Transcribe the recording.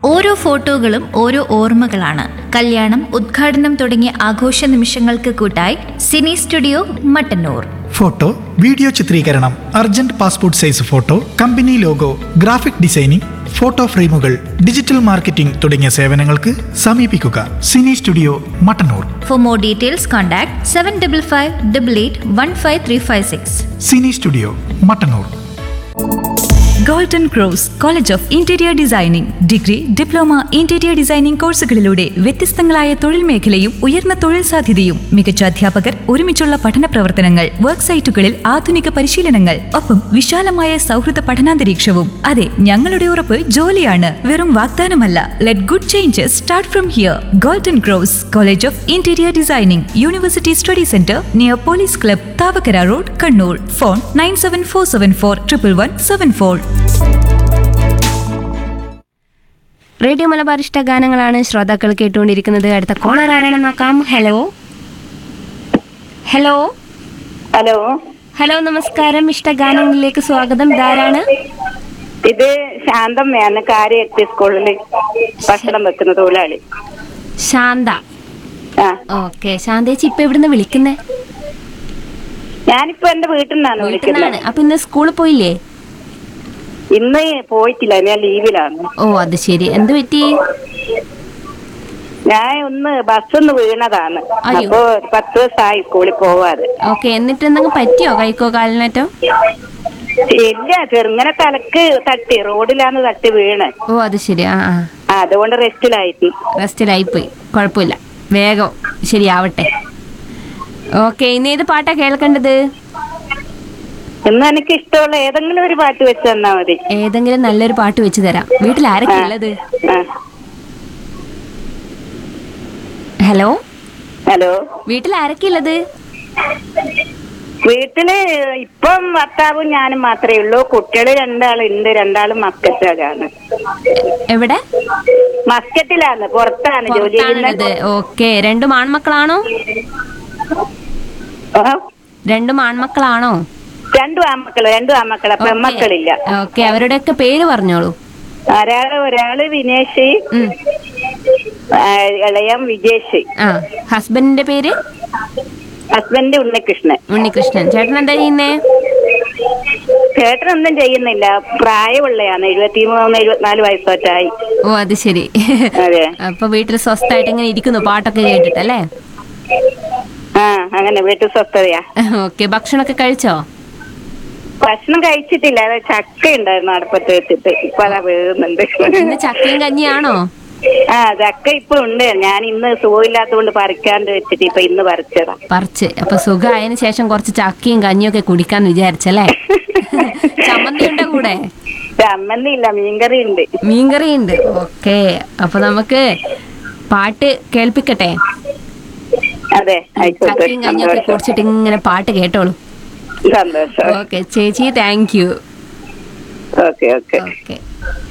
ഓരോ ഫോട്ടോകളും ഓരോ ഓർമ്മകളാണ് കല്യാണം ഉദ്ഘാടനം തുടങ്ങിയ ആഘോഷ നിമിഷങ്ങൾക്ക് കൂട്ടായി cine studio Mattannur photo video ചിത്രീകരണം urgent passport size photo company logo graphic designing photo ഫ്രെയിമുകൾ ഡിജിറ്റൽ മാർക്കറ്റിംഗ് തുടങ്ങിയ സേവനങ്ങൾക്ക് സമീപിക്കുക cine studio Mattannur for more details contact seven double five double eight one five three five six cine studio Mattannur golden cross college of interior designing degree diploma interior designing കോഴ്സുകളിലൂടെ വ്യത്യസ്തങ്ങളായ തൊഴിൽ മേഖലയും ഉയർന്ന തൊഴിൽ സാധ്യതയും മികച്ച അധ്യാപകർ ഒരുമിച്ചുള്ള പഠന പ്രവർത്തനങ്ങൾ വർക്ക് സൈറ്റുകളിൽ ആധുനിക പരിശീലനങ്ങൾ ഒപ്പം വിശാലമായ സൗഹൃദ പഠനാന്തരീക്ഷവും അതെ ഞങ്ങളുടെ ഉറപ്പ് ജോലിയാണ് വെറും വാഗ്ദാനമല്ല let good changes start from here golden cross college of interior designing university study centre near police club Thavakkara road Kannur phone nine seven four seven four triple one seven four radio Malabar ഇഷ്ട ഗാനങ്ങളാണ് ശ്രോതാക്കൾ കേട്ടുകൊണ്ടിരിക്കുന്നത് അടുത്ത കോളർ ആരാണെന്ന് നോക്കാം hello hello hello hello നമസ്കാരം ഇഷ്ട ഗാനങ്ങളിലേക്ക് സ്വാഗതം ഇതാരാണ് ഇത് ശാന്തമ്മയാണ് കാര്യ സ്കൂളിൽ ഭക്ഷണം വെക്കുന്ന തൊഴിലാളി ശാന്ത ആ ഓക്കെ ശാന്തേച്ചി ഇപ്പൊ എവിടുന്ന് വിളിക്കുന്നേ ഞാനിപ്പോ എന്റെ വീട്ടിൽ നിന്നാണ് വീട്ടിൽ വിളിക്കുന്നത് നിന്നാണ് അപ്പൊ ഇന്ന് സ്കൂളിൽ പോയില്ലേ ഇന്ന് പോയിട്ടില്ല ഞാൻ ലീവിലാണ് ഓ അത് ശരി എന്ത് പറ്റി ഞാൻ ഒന്ന് ബസ്സൊന്ന് വീണതാണ് അയ്യോ. അപ്പൊ ഒരു പത്ത് ദിവസമായി സ്കൂളിൽ പോവാതെ ഓക്കെ എന്നിട്ട് എന്തെങ്കിലും പറ്റിയോ കൈക്കോ കാലിനറ്റോ ഇല്ല ചെറുങ്ങനെ തലക്ക് തട്ടി റോഡിലാണ് തട്ടി വീണ് ഓ അത് ശരി ആ ആ ആ, അതുകൊണ്ട് റെസ്റ്റിലായിട്ട് റെസ്റ്റിലായി പോയി കുഴപ്പമില്ല വേഗം ശരിയാവട്ടെ ഓക്കെ ഇന്ന് ഏത് പാട്ടാ കേൾക്കേണ്ടത് ഇന്ന് എനിക്ക് ഇഷ്ടമുള്ള ഏതെങ്കിലും ഒരു പാട്ട് വെച്ച് തന്നാ മതി ഏതെങ്കിലും നല്ലൊരു പാട്ട് വെച്ച് തരാം വീട്ടിൽ ആരൊക്കെ ഉള്ളത് ആ. ഹലോ ഹലോ വീട്ടിൽ ആരൊക്കെ ഉള്ളത് വീട്ടില് ഇപ്പം ഭർത്താവും ഞാനും മാത്രമേ ഉള്ളൂ കുട്ടികള് രണ്ടാളുണ്ട് രണ്ടാളും മസ്കറ്റിലാണ് എവിടെ മസ്കറ്റിലാണ് പുറത്താണ് ജോലി പുറത്താണുള്ളത് ചെയ്യുന്നത് ഓക്കെ രണ്ടും ആൺമക്കളാണോ ആ, രണ്ടും ആൺമക്കളാണോ രണ്ടും ആമക്കള് രണ്ടും ആമക്കള് പെമ്മക്കളില്ല ഓക്കെ അവരുടെയൊക്കെ പേര് പറഞ്ഞോളൂ ഒരാള് ഒരാള് വിനേഷ് ഉം. ആ, ഇളയം വിജേഷ് ആ ഹസ്ബൻഡിന്റെ പേര് ഹസ്ബൻഡ് ഉണ്ണികൃഷ്ണൻ ഉണ്ണികൃഷ്ണൻ ചേട്ടൻ എന്താ ചെയ്യുന്നേ ചേട്ടനൊന്നും ചെയ്യുന്നില്ല പ്രായമുള്ളയാണ് എഴുപത്തി മൂന്ന് എഴുപത്തിനാല് വയസ്സോറ്റായി ഓ അത് ശരി അതെ അപ്പൊ വീട്ടിൽ സ്വസ്ഥായിട്ട് ഇങ്ങനെ ഇരിക്കുന്നു പാട്ടൊക്കെ കേട്ടിട്ടല്ലേ ആ അങ്ങനെ വീട്ടു സ്വസ്ഥതയാ ഓക്കെ ഭക്ഷണമൊക്കെ കഴിച്ചോ ഭക്ഷണം കഴിച്ചിട്ടില്ല അത് ചക്ക ഉണ്ടായിരുന്നു അടുപ്പത്ത് വെച്ചിട്ട് ഇപ്പൊ അതാ വീഴുന്നുണ്ട് ഇന്ന് ചക്കയും കഞ്ഞിയാണോ ആ ചക്ക ഇപ്പൊ ഉണ്ട് ഞാൻ ഇന്ന് സുഖമില്ലാത്തതുകൊണ്ട് പറിക്കാണ്ട് വെച്ചിട്ട് ഇപ്പൊ ഇന്ന് പറിച്ചതാ പറിച്ച് അപ്പൊ സുഖമായതിനു ശേഷം കുറച്ച് ചക്കയും കഞ്ഞിയും ഒക്കെ കുടിക്കാന്ന് വിചാരിച്ചല്ലേ ചമ്മന്തി ഉണ്ടോ കൂടെ ചമ്മന്തി ഇല്ല മീൻകറി ഉണ്ട് മീൻകറി ഉണ്ട് ഓക്കെ അപ്പൊ നമുക്ക് പാട്ട് കേൾപ്പിക്കട്ടെ അതെ ആയിക്കോട്ടെ ചക്കയും കഞ്ഞിയും ഒക്കെ സന്തോഷം കുടിച്ചിട്ട് ഇങ്ങനെ പാട്ട് കേട്ടോളൂ സന്തോഷം ഓക്കെ ചേച്ചി thank you okay okay okay